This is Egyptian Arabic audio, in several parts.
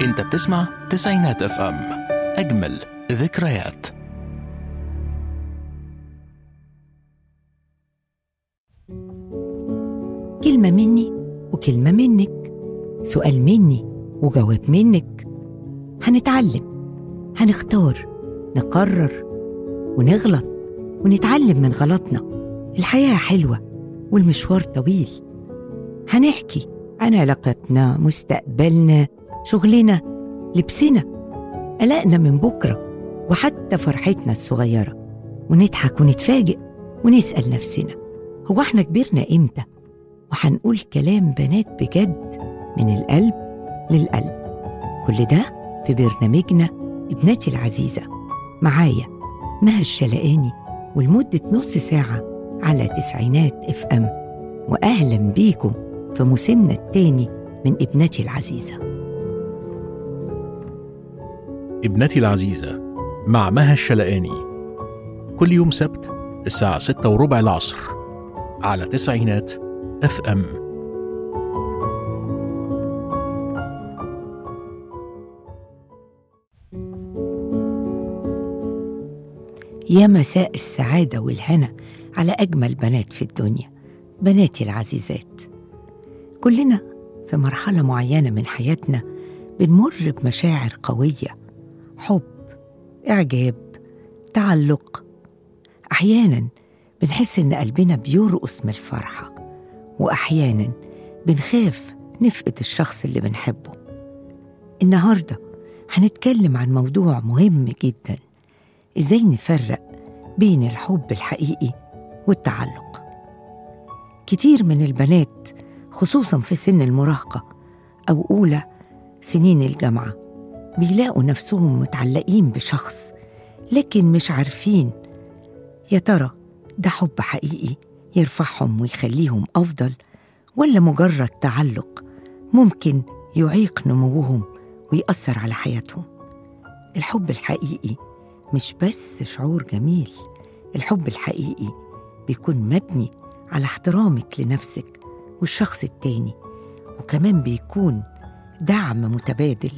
انت بتسمع تسعينات اف ام اجمل ذكريات كلمة مني وكلمة منك سؤال مني وجواب منك هنتعلم هنختار نقرر ونغلط ونتعلم من غلطنا الحياة حلوة والمشوار طويل هنحكي عن علاقتنا مستقبلنا شغلنا لبسنا قلقنا من بكرة وحتى فرحتنا الصغيرة ونضحك ونتفاجئ ونسأل نفسنا هو احنا كبرنا امتى وهنقول كلام بنات بجد من القلب للقلب كل ده في برنامجنا ابنتي العزيزة معايا مها الشلقاني ولمدة نص ساعة على تسعينات اف ام وأهلا بيكم في موسمنا التاني من ابنتي العزيزة ابنتي العزيزة مع مها الشلقاني كل يوم سبت الساعة ستة وربع العصر على تسعينات اف ام يا مساء السعادة والهنا على أجمل بنات في الدنيا بناتي العزيزات كلنا في مرحلة معينة من حياتنا بنمر بمشاعر قوية حب إعجاب تعلق أحيانا بنحس إن قلبنا بيرقص من الفرحة وأحيانا بنخاف نفقد الشخص اللي بنحبه النهاردة هنتكلم عن موضوع مهم جدا إزاي نفرق بين الحب الحقيقي والتعلق كتير من البنات خصوصا في سن المراهقة أو أولى سنين الجامعة بيلاقوا نفسهم متعلقين بشخص لكن مش عارفين يا ترى ده حب حقيقي يرفعهم ويخليهم أفضل ولا مجرد تعلق ممكن يعيق نموهم ويأثر على حياتهم الحب الحقيقي مش بس شعور جميل الحب الحقيقي بيكون مبني على احترامك لنفسك والشخص التاني وكمان بيكون دعم متبادل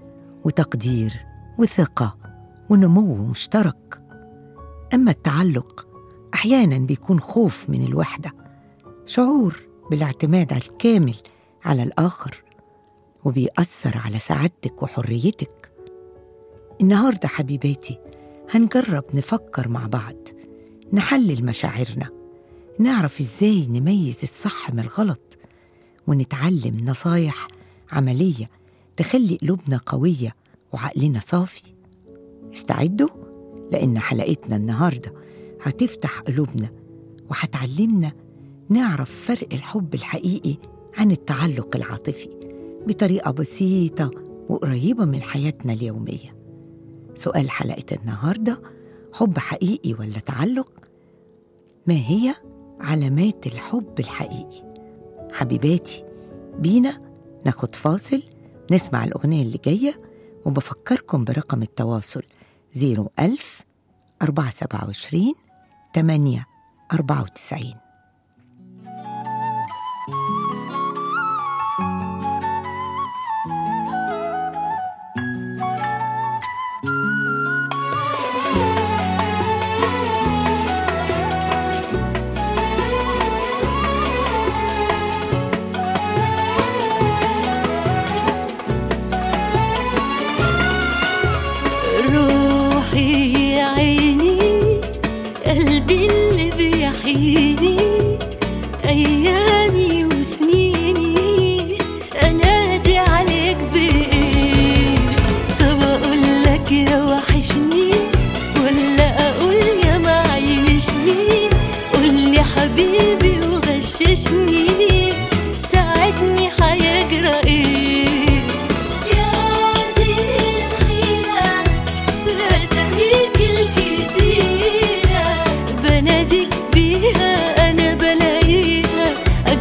وتقدير وثقة ونمو مشترك أما التعلق أحيانا بيكون خوف من الوحدة شعور بالاعتماد الكامل على الآخر وبيأثر على سعادتك وحريتك النهاردة حبيباتي هنجرب نفكر مع بعض نحلل مشاعرنا نعرف ازاي نميز الصح من الغلط ونتعلم نصايح عملية تخلي قلوبنا قوية وعقلنا صافي استعدوا لأن حلقتنا النهاردة هتفتح قلوبنا وهتعلمنا نعرف فرق الحب الحقيقي عن التعلق العاطفي بطريقة بسيطة وقريبة من حياتنا اليومية سؤال حلقة النهاردة حب حقيقي ولا تعلق؟ ما هي علامات الحب الحقيقي؟ حبيباتي بينا ناخد فاصل نسمع الأغنية اللي جاية وبفكركم برقم التواصل 01000 427 8 94 روحي يا عيني قلبي اللي بيحييني ايامي وسنيني انادي عليك بايه طب اقول لك يا وحشني ولا اقول يا معيشني قول لي حبيبي وغششني ساعدني هيجرى ايه يا دي الحيرة بأساميك الكتيرة بناديك بيها أنا بلاقيها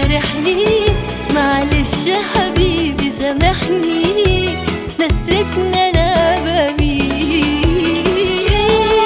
جارحني معلش يا حبيبي سامحني نسيتنا انا بميل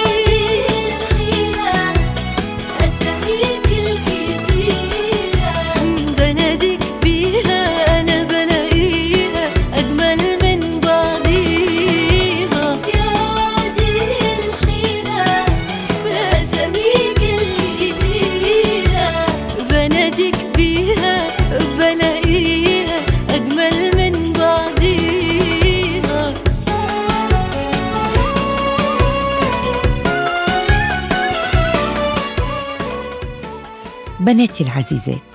أساميك الكتيرة بناديك بيها أنا بلاقيها أجمل من بعضيها يا دي الحيرة بأساميك الكتيرة بناديك بيها بلاقيها أجمل من بعضيها بناتي العزيزات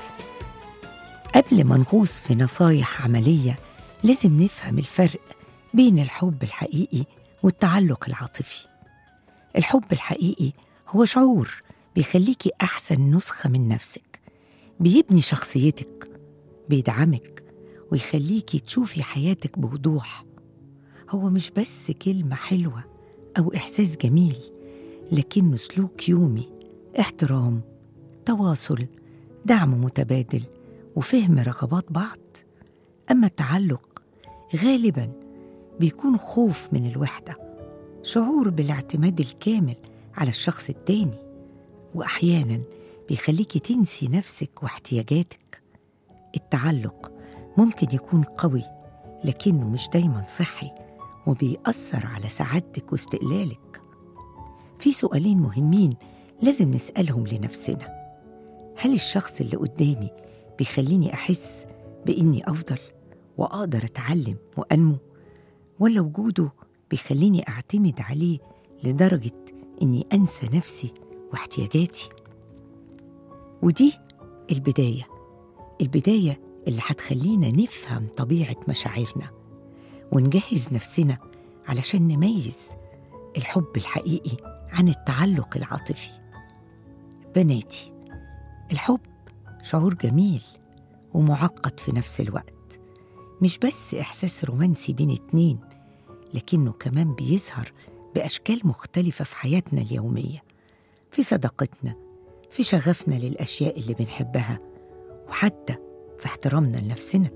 قبل ما نغوص في نصايح عملية لازم نفهم الفرق بين الحب الحقيقي والتعلق العاطفي الحب الحقيقي هو شعور بيخليكي أحسن نسخة من نفسك بيبني شخصيتك بيدعمك ويخليكي تشوفي حياتك بوضوح هو مش بس كلمة حلوة أو إحساس جميل لكنه سلوك يومي احترام تواصل دعم متبادل وفهم رغبات بعض اما التعلق غالبا بيكون خوف من الوحده شعور بالاعتماد الكامل على الشخص التاني واحيانا بيخليكي تنسي نفسك واحتياجاتك التعلق ممكن يكون قوي لكنه مش دايما صحي وبيأثر على سعادتك واستقلالك في سؤالين مهمين لازم نسألهم لنفسنا هل الشخص اللي قدامي بيخليني أحس بإني أفضل وأقدر أتعلم وأنمو ولا وجوده بيخليني أعتمد عليه لدرجة إني أنسى نفسي واحتياجاتي ودي البداية البداية اللي هتخلينا نفهم طبيعة مشاعرنا ونجهز نفسنا علشان نميز الحب الحقيقي عن التعلق العاطفي بناتي الحب شعور جميل ومعقد في نفس الوقت مش بس إحساس رومانسي بين اتنين لكنه كمان بيظهر بأشكال مختلفة في حياتنا اليومية في صداقتنا في شغفنا للأشياء اللي بنحبها وحتى في احترامنا لنفسنا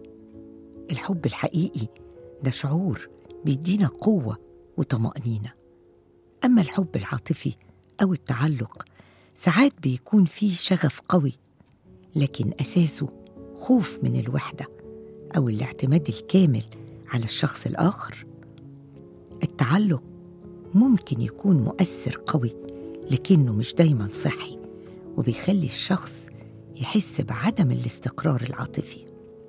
الحب الحقيقي ده شعور بيدينا قوة وطمأنينة أما الحب العاطفي أو التعلق ساعات بيكون فيه شغف قوي لكن أساسه خوف من الوحدة أو الاعتماد الكامل على الشخص الآخر التعلق ممكن يكون مؤثر قوي لكنه مش دايما صحي وبيخلي الشخص يحس بعدم الاستقرار العاطفي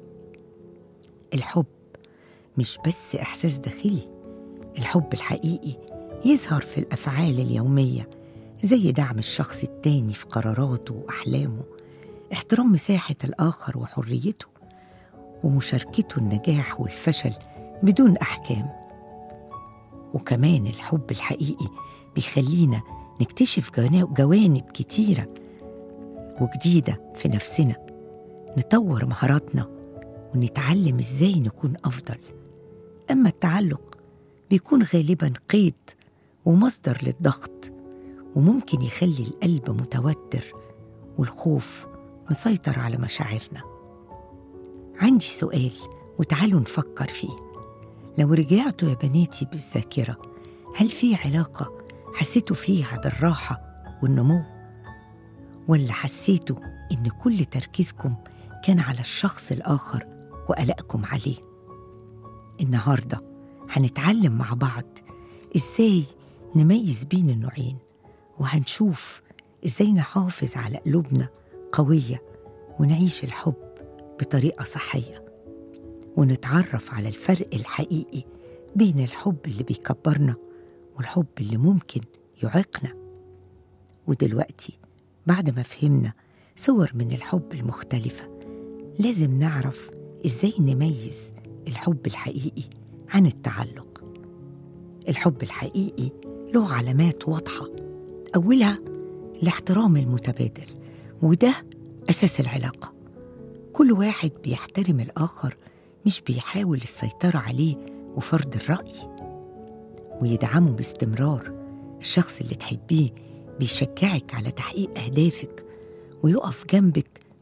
الحب مش بس إحساس داخلي الحب الحقيقي يظهر في الأفعال اليومية زي دعم الشخص التاني في قراراته وأحلامه احترام مساحة الآخر وحريته ومشاركته النجاح والفشل بدون أحكام وكمان الحب الحقيقي بيخلينا نكتشف جوانا- جوانب كتيرة وجديدة في نفسنا نطور مهاراتنا ونتعلم ازاي نكون أفضل أما التعلق بيكون غالبا قيد ومصدر للضغط وممكن يخلي القلب متوتر والخوف مسيطر على مشاعرنا عندي سؤال وتعالوا نفكر فيه لو رجعتوا يا بناتي بالذاكرة هل في علاقة حسيتوا فيها بالراحة والنمو ولا حسيتوا إن كل تركيزكم كان على الشخص الآخر وقلقكم عليه النهاردة هنتعلم مع بعض إزاي نميز بين النوعين وهنشوف إزاي نحافظ على قلوبنا قوية ونعيش الحب بطريقة صحية ونتعرف على الفرق الحقيقي بين الحب اللي بيكبرنا والحب اللي ممكن يعيقنا ودلوقتي بعد ما فهمنا صور من الحب المختلفة لازم نعرف ازاي نميز الحب الحقيقي عن التعلق الحب الحقيقي له علامات واضحة أولها الاحترام المتبادل وده أساس العلاقة كل واحد بيحترم الآخر مش بيحاول السيطرة عليه وفرض الرأي ويدعمه باستمرار الشخص اللي تحبيه بيشجعك على تحقيق أهدافك ويقف جنبك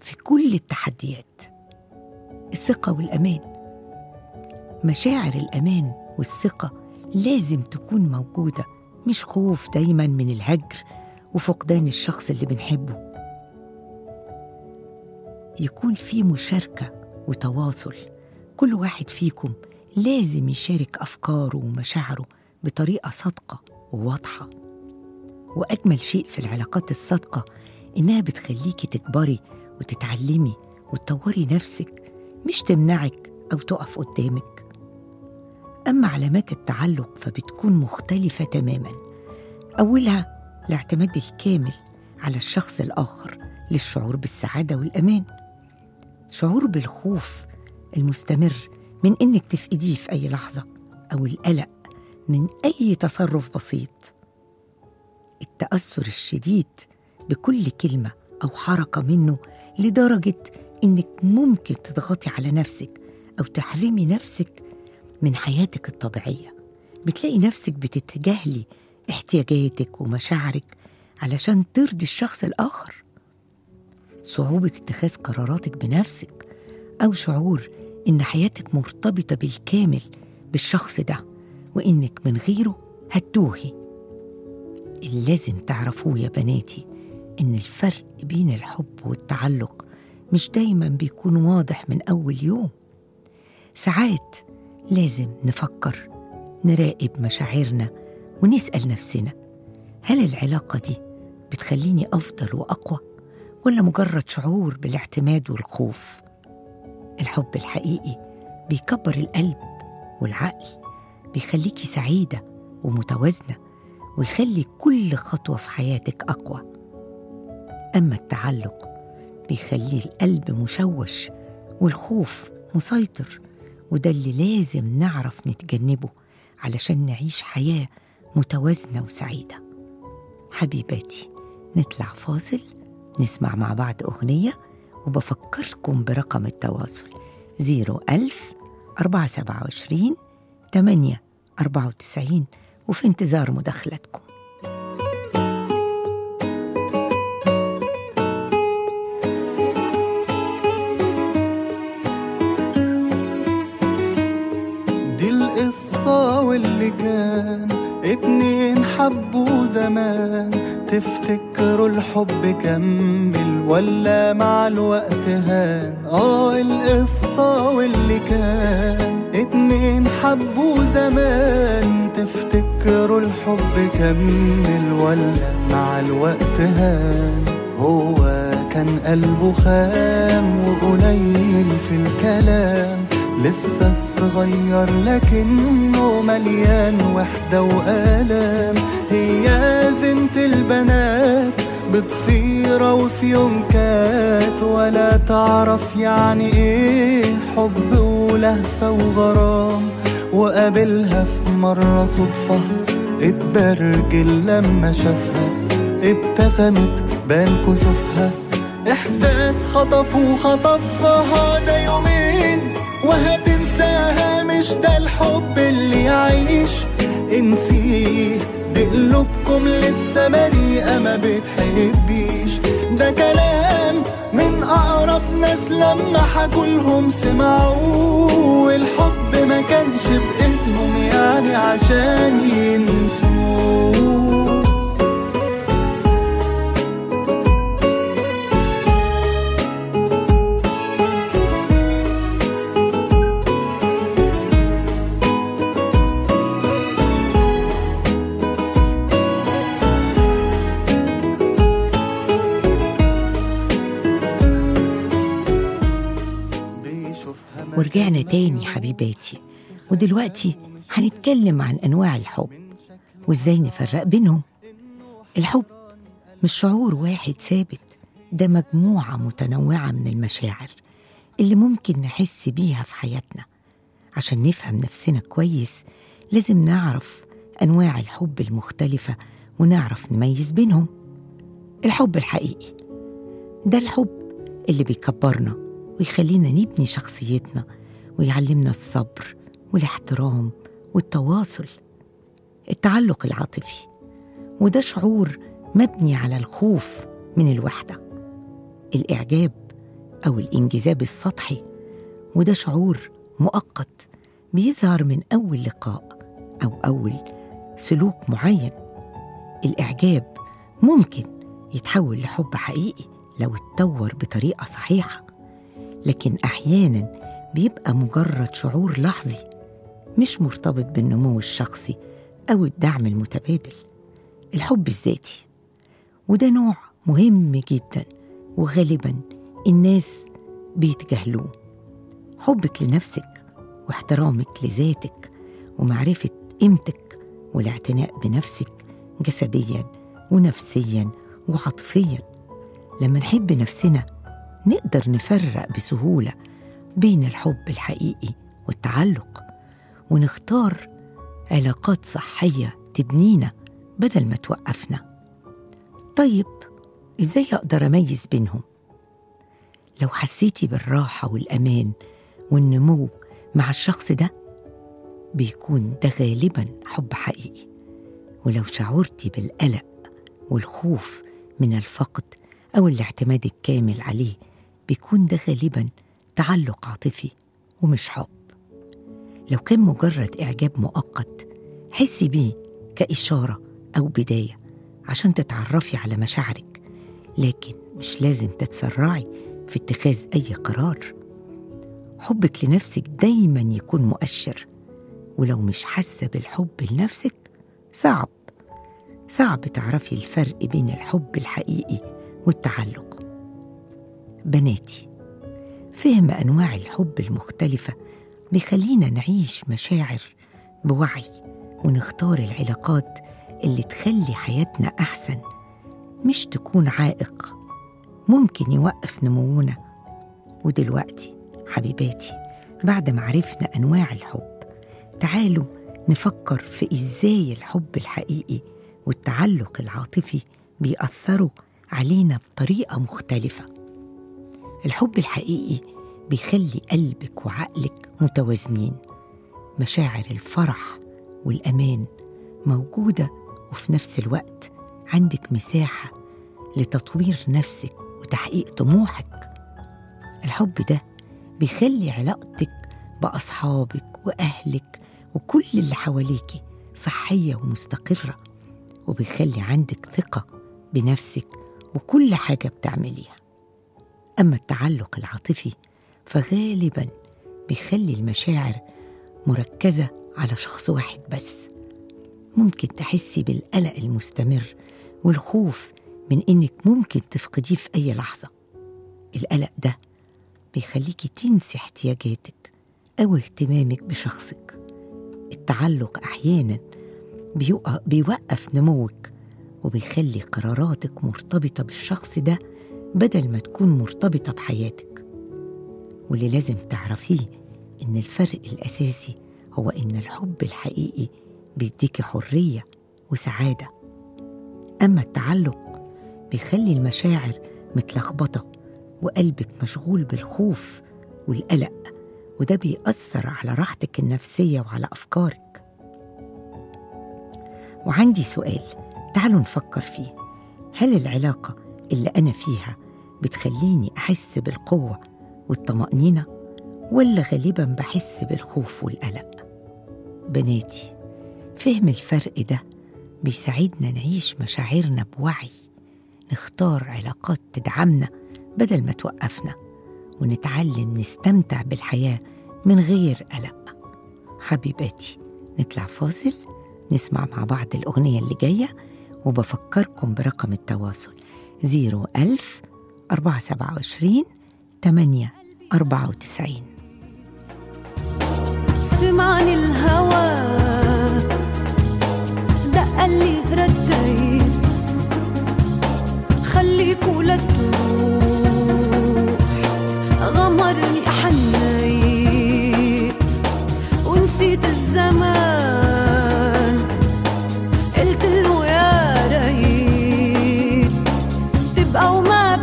في كل التحديات الثقة والأمان مشاعر الأمان والثقة لازم تكون موجودة مش خوف دايما من الهجر وفقدان الشخص اللي بنحبه يكون في مشاركة وتواصل كل واحد فيكم لازم يشارك أفكاره ومشاعره بطريقة صادقة وواضحة وأجمل شيء في العلاقات الصادقة إنها بتخليكي تكبري وتتعلمي وتطوري نفسك مش تمنعك أو تقف قدامك أما علامات التعلق فبتكون مختلفة تماما أولها الاعتماد الكامل على الشخص الآخر للشعور بالسعادة والأمان شعور بالخوف المستمر من إنك تفقديه في أي لحظة أو القلق من أي تصرف بسيط التأثر الشديد بكل كلمة أو حركة منه لدرجة إنك ممكن تضغطي على نفسك أو تحرمي نفسك من حياتك الطبيعية بتلاقي نفسك بتتجاهلي احتياجاتك ومشاعرك علشان ترضي الشخص الآخر صعوبة اتخاذ قراراتك بنفسك أو شعور إن حياتك مرتبطة بالكامل بالشخص ده وإنك من غيره هتوهي اللي لازم تعرفوه يا بناتي إن الفرق بين الحب والتعلق مش دايما بيكون واضح من أول يوم ساعات لازم نفكر نراقب مشاعرنا ونسأل نفسنا هل العلاقة دي بتخليني أفضل وأقوى ولا مجرد شعور بالاعتماد والخوف الحب الحقيقي بيكبر القلب والعقل بيخليكي سعيدة ومتوازنة ويخلي كل خطوة في حياتك أقوى أما التعلق بيخلي القلب مشوش والخوف مسيطر وده اللي لازم نعرف نتجنبه علشان نعيش حياة متوازنة وسعيدة حبيباتي نطلع فاصل نسمع مع بعض أغنية وبفكركم برقم التواصل 01000 427 8 94 وفي انتظار مداخلتكم دي القصة واللي كان اتنين حبوا زمان تفتكروا الحب كمل ولا مع الوقت هان اه القصة واللي كان اتنين حبوا زمان تفتكروا الحب كمل ولا مع الوقت هان هو كان قلبه خام وقليل في الكلام لسه صغير لكنه مليان وحدة وآلام هي زنت البنات بضفيرة وفي يوم كات ولا تعرف يعني ايه حب ولهفة وغرام وقابلها في مرة صدفة اتبرجل لما شافها ابتسمت بان كسوفها احساس خطف وخطفها ده يومين وهتنساها مش ده الحب اللي يعيش انسيه دي قلوبكم لسه بريئة ما بتحبيش ده كلام من أقرب ناس لما حكولهم سمعوه الحب ما كانش بإيدهم يعني عشان ينسوه بيشوفها ورجعنا تاني حبيباتي ودلوقتي هنتكلم عن أنواع الحب وإزاي نفرق بينهم الحب مش شعور واحد ثابت ده مجموعة متنوعة من المشاعر اللي ممكن نحس بيها في حياتنا عشان نفهم نفسنا كويس لازم نعرف أنواع الحب المختلفة ونعرف نميز بينهم الحب الحقيقي ده الحب اللي بيكبرنا ويخلينا نبني شخصيتنا ويعلمنا الصبر والاحترام والتواصل التعلق العاطفي وده شعور مبني على الخوف من الوحدة الإعجاب أو الانجذاب السطحي وده شعور مؤقت بيظهر من أول لقاء أو أول سلوك معين الإعجاب ممكن يتحول لحب حقيقي لو اتطور بطريقة صحيحة لكن أحيانا بيبقى مجرد شعور لحظي مش مرتبط بالنمو الشخصي أو الدعم المتبادل الحب الذاتي وده نوع مهم جدا وغالبا الناس بيتجاهلوه حبك لنفسك واحترامك لذاتك ومعرفة قيمتك والاعتناء بنفسك جسديا ونفسيا وعاطفيا لما نحب نفسنا نقدر نفرق بسهولة بين الحب الحقيقي والتعلق ونختار علاقات صحية تبنينا بدل ما توقفنا طيب ازاي اقدر اميز بينهم لو حسيتي بالراحه والامان والنمو مع الشخص ده بيكون ده غالبا حب حقيقي ولو شعرتي بالقلق والخوف من الفقد او الاعتماد الكامل عليه بيكون ده غالبا تعلق عاطفي ومش حب لو كان مجرد اعجاب مؤقت حسي بيه كاشاره او بدايه عشان تتعرفي على مشاعرك لكن مش لازم تتسرعي في اتخاذ اي قرار حبك لنفسك دايما يكون مؤشر ولو مش حاسه بالحب لنفسك صعب صعب تعرفي الفرق بين الحب الحقيقي والتعلق بناتي فهم انواع الحب المختلفه بيخلينا نعيش مشاعر بوعي ونختار العلاقات اللي تخلي حياتنا احسن مش تكون عائق ممكن يوقف نمونا ودلوقتي حبيباتي بعد ما عرفنا انواع الحب تعالوا نفكر في ازاي الحب الحقيقي والتعلق العاطفي بيأثروا علينا بطريقة مختلفة الحب الحقيقي بيخلي قلبك وعقلك متوازنين مشاعر الفرح والأمان موجودة وفي نفس الوقت عندك مساحة لتطوير نفسك وتحقيق طموحك الحب ده بيخلي علاقتك بأصحابك وأهلك وكل اللي حواليكي صحية ومستقرة وبيخلي عندك ثقة بنفسك وكل حاجة بتعمليها أما التعلق العاطفي فغالبا بيخلي المشاعر مركزة على شخص واحد بس ممكن تحسي بالقلق المستمر والخوف من إنك ممكن تفقديه في أي لحظة القلق ده بيخليكي تنسي احتياجاتك أو اهتمامك بشخصك التعلق أحيانا بيوق- بيوقف نموك وبيخلي قراراتك مرتبطة بالشخص ده بدل ما تكون مرتبطة بحياتك واللي لازم تعرفيه إن الفرق الأساسي هو إن الحب الحقيقي بيديكي حرية وسعادة أما التعلق بيخلي المشاعر متلخبطة وقلبك مشغول بالخوف والقلق وده بيأثر على راحتك النفسية وعلى أفكارك وعندي سؤال تعالوا نفكر فيه هل العلاقة اللي أنا فيها بتخليني أحس بالقوة والطمأنينة ولا غالبا بحس بالخوف والقلق بناتي فهم الفرق ده بيساعدنا نعيش مشاعرنا بوعي نختار علاقات تدعمنا بدل ما توقفنا ونتعلم نستمتع بالحياة من غير قلق حبيباتي نطلع فاصل نسمع مع بعض الأغنية اللي جاية وبفكركم برقم التواصل 01000 427 8 94 سمعني الهوى دق لي رديت خليك ولا تروح غمرني حنيت ونسيت الزمان قلت له يا ريت تبقى وما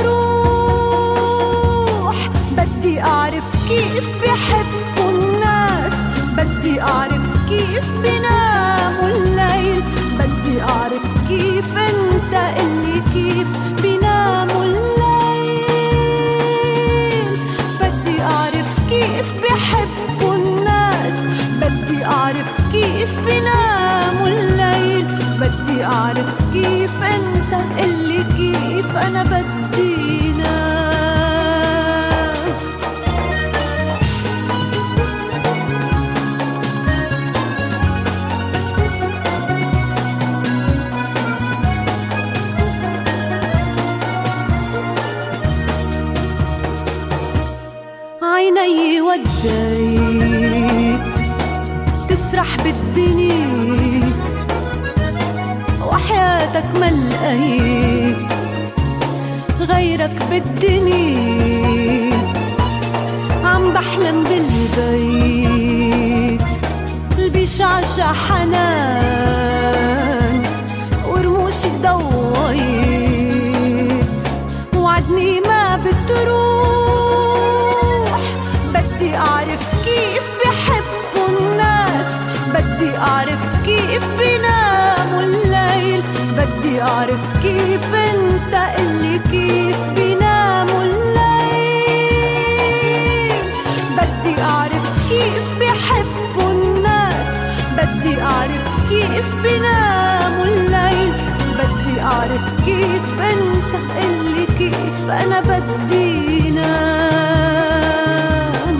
بتروح بدي أعرف كيف بحبوا الناس بدي أعرف كيف بيناموا الليل بدي أعرف كيف أنت اللي كيف بيناموا الليل عيني وديت تسرح بالدنيا وحياتك ما لقيت غيرك بالدنيا عم بحلم بالبيت قلبي شعشع حنان ورموشي ضويت وعدني ما بتروح بدي أعرف كيف بحبوا الناس بدي أعرف كيف بيناموا الليل بدي أعرف كيف انت اللي كيف بيناموا الليل بدي أعرف كيف بحبوا الناس بدي أعرف كيف بيناموا الليل بدي أعرف كيف انت اللي كيف أنا بدي نام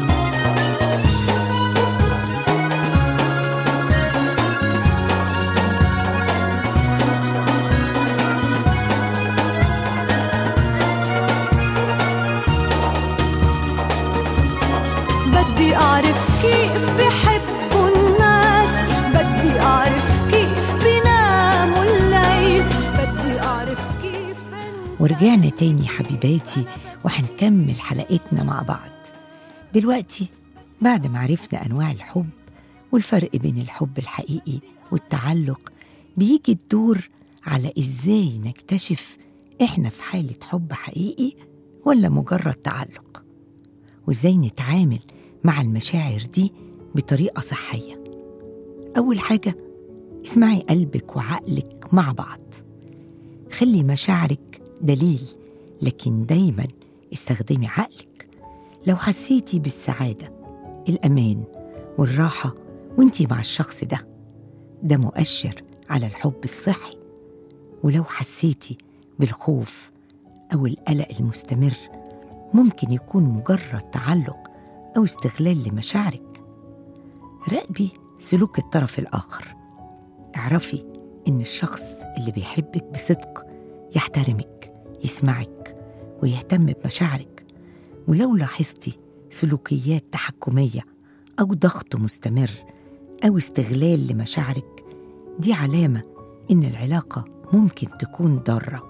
بدي أعرف كيف بحبوا الناس بدي أعرف كيف بيناموا الليل بدي أعرف كيف ورجعنا تاني حبيباتي وهنكمل حلقتنا مع بعض دلوقتي بعد ما عرفنا أنواع الحب والفرق بين الحب الحقيقي والتعلق بيجي الدور على إزاي نكتشف إحنا في حالة حب حقيقي ولا مجرد تعلق وإزاي نتعامل مع المشاعر دي بطريقة صحية أول حاجة اسمعي قلبك وعقلك مع بعض خلي مشاعرك دليل لكن دايما استخدمي عقلك لو حسيتي بالسعادة الأمان والراحة وانتي مع الشخص ده ده مؤشر على الحب الصحي ولو حسيتي بالخوف أو القلق المستمر ممكن يكون مجرد تعلق أو استغلال لمشاعرك راقبي سلوك الطرف الآخر اعرفي إن الشخص اللي بيحبك بصدق يحترمك يسمعك ويهتم بمشاعرك ولو لاحظتي سلوكيات تحكمية أو ضغط مستمر أو استغلال لمشاعرك دي علامة إن العلاقة ممكن تكون ضارة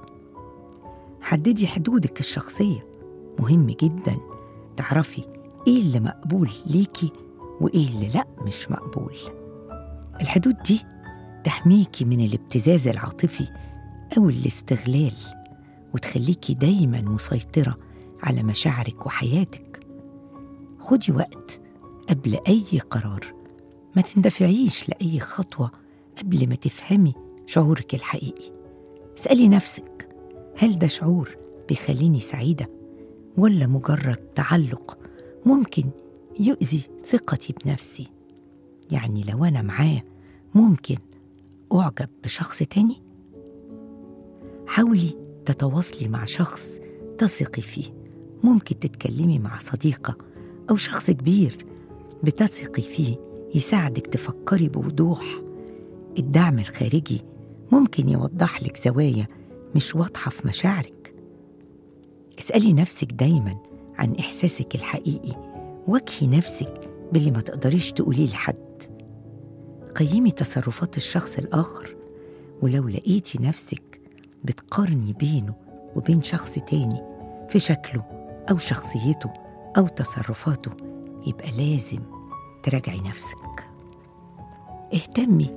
حددي حدودك الشخصية مهم جدا تعرفي إيه اللي مقبول ليكي وإيه اللي لأ مش مقبول الحدود دي تحميكي من الابتزاز العاطفي أو الاستغلال وتخليكي دايما مسيطرة على مشاعرك وحياتك خدي وقت قبل أي قرار ما تندفعيش لأي خطوة قبل ما تفهمي شعورك الحقيقي اسألي نفسك هل ده شعور بيخليني سعيدة ولا مجرد تعلق ممكن يؤذي ثقتي بنفسي يعني لو أنا معاه ممكن أعجب بشخص تاني حاولي تتواصلي مع شخص تثقي فيه ممكن تتكلمي مع صديقة أو شخص كبير بتثقي فيه يساعدك تفكري بوضوح الدعم الخارجي ممكن يوضح لك زوايا مش واضحة في مشاعرك اسألي نفسك دايما عن إحساسك الحقيقي واجهي نفسك باللي ما تقدريش تقوليه لحد قيمي تصرفات الشخص الآخر ولو لقيتي نفسك بتقارني بينه وبين شخص تاني في شكله أو شخصيته أو تصرفاته يبقى لازم تراجعي نفسك اهتمي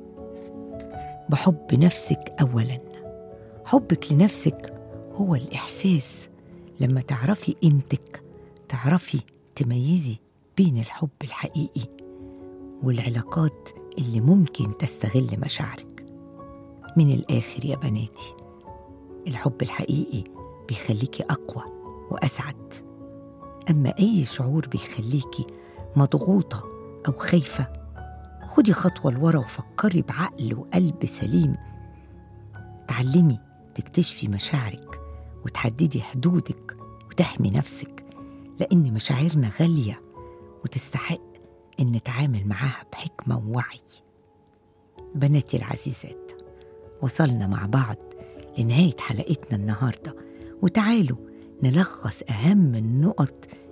بحب نفسك أولا حبك لنفسك هو الإحساس لما تعرفي قيمتك تعرفي تميزي بين الحب الحقيقي والعلاقات اللي ممكن تستغل مشاعرك من الآخر يا بناتي الحب الحقيقي بيخليكي أقوى وأسعد أما أي شعور بيخليكي مضغوطة أو خايفة خدي خطوة لورا وفكري بعقل وقلب سليم تعلمي تكتشفي مشاعرك وتحددي حدودك وتحمي نفسك لأن مشاعرنا غالية وتستحق إن نتعامل معاها بحكمة ووعي بناتي العزيزات وصلنا مع بعض لنهاية حلقتنا النهاردة وتعالوا نلخص أهم النقط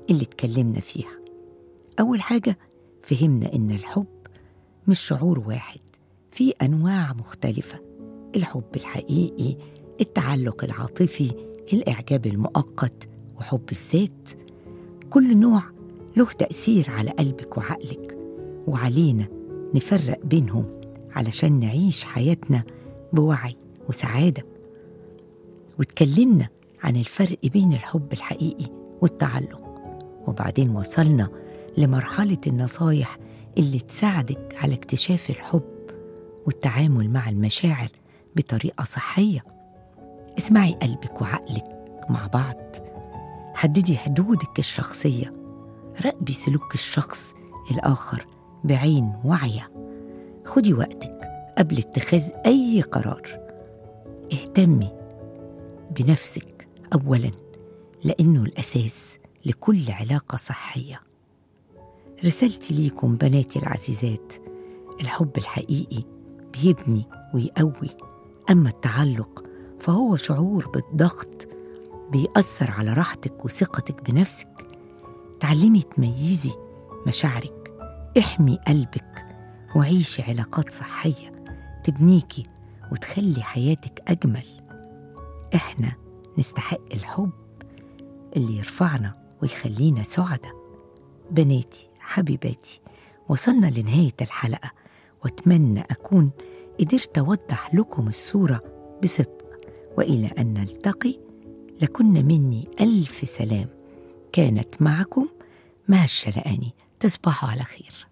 اللي اتكلمنا فيها أول حاجة فهمنا إن الحب مش شعور واحد في أنواع مختلفة الحب الحقيقي التعلق العاطفي الإعجاب المؤقت وحب الذات كل نوع له تأثير على قلبك وعقلك وعلينا نفرق بينهم علشان نعيش حياتنا بوعي وسعادة واتكلمنا عن الفرق بين الحب الحقيقي والتعلق وبعدين وصلنا لمرحلة النصايح اللي تساعدك على اكتشاف الحب والتعامل مع المشاعر بطريقة صحية اسمعي قلبك وعقلك مع بعض حددي حدودك الشخصية راقبي سلوك الشخص الآخر بعين واعية خدي وقتك قبل اتخاذ أي قرار اهتمي بنفسك أولا لأنه الأساس لكل علاقة صحية رسالتي ليكم بناتي العزيزات الحب الحقيقي بيبني ويقوي أما التعلق فهو شعور بالضغط بيأثر على راحتك وثقتك بنفسك تعلمي تميزي مشاعرك احمي قلبك وعيشي علاقات صحية تبنيكي وتخلي حياتك أجمل إحنا نستحق الحب اللي يرفعنا ويخلينا سعداء بناتي حبيباتي وصلنا لنهاية الحلقة وأتمنى أكون قدرت أوضح لكم الصورة بصدق وإلى أن نلتقي لكن مني ألف سلام كانت معكم مها الشلقاني تصبحوا على خير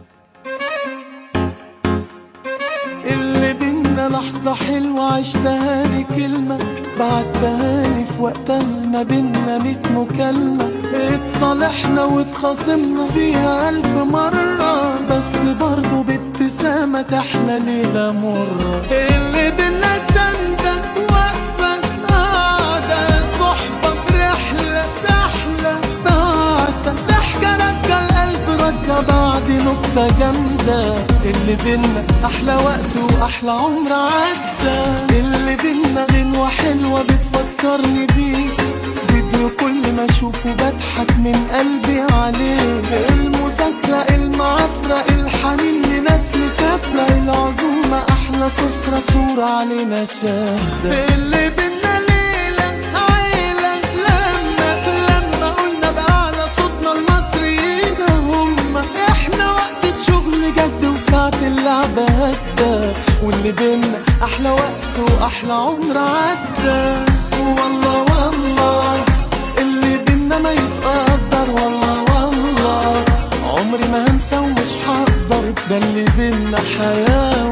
اللي بينا لحظة حلوة عشتها لي كلمة بعتها لي في وقتها ما بينا ميت مكالمة اتصالحنا واتخاصمنا فيها ألف مرة بس برضه بابتسامة تحلى ليلة مرة اللي بينا سندة واقفة قاعدة صحبة برحلة سحلة بعدة ضحكة رجع القلب رجع بعد نكتة جامدة اللي بينا أحلى وقت وأحلى عمر عدى اللي بينا غنوة حلوة بتفكرني بيك فيديو كل ما اشوفه بضحك من قلبي عليه المذاكرة المعافرة الحنين لناس مسافرة العزومة أحلى سفرة صورة علينا شاهدة اللي بينا ليلة عيلة لما لما قلنا بأعلى صوتنا المصريين هم احنا وقت الشغل جد وساعة اللعبة هدى واللي بينا أحلى وقت وأحلى عمر عدى والله والله اللي بينا ما يتقدر والله والله عمري ما هنسى ومش هقدر ده اللي بينا حياة